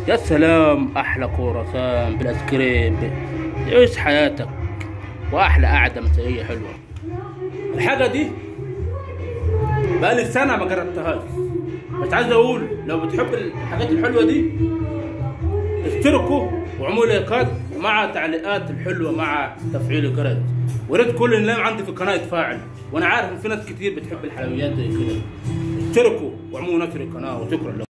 يا سلام احلى كورسان بالايس كريم ب- عيش حياتك واحلى قعده مسائيه حلوه الحاجه دي بقالي سنه ما جربتهاش بس عايز اقول لو بتحب الحاجات الحلوه دي اشتركوا واعملوا لايكات مع تعليقات الحلوه مع تفعيل الجرس وريت كل اللي عندي في القناه يتفاعل وانا عارف ان في ناس كتير بتحب الحلويات زي كده اشتركوا واعملوا نشر القناه وشكرا لكم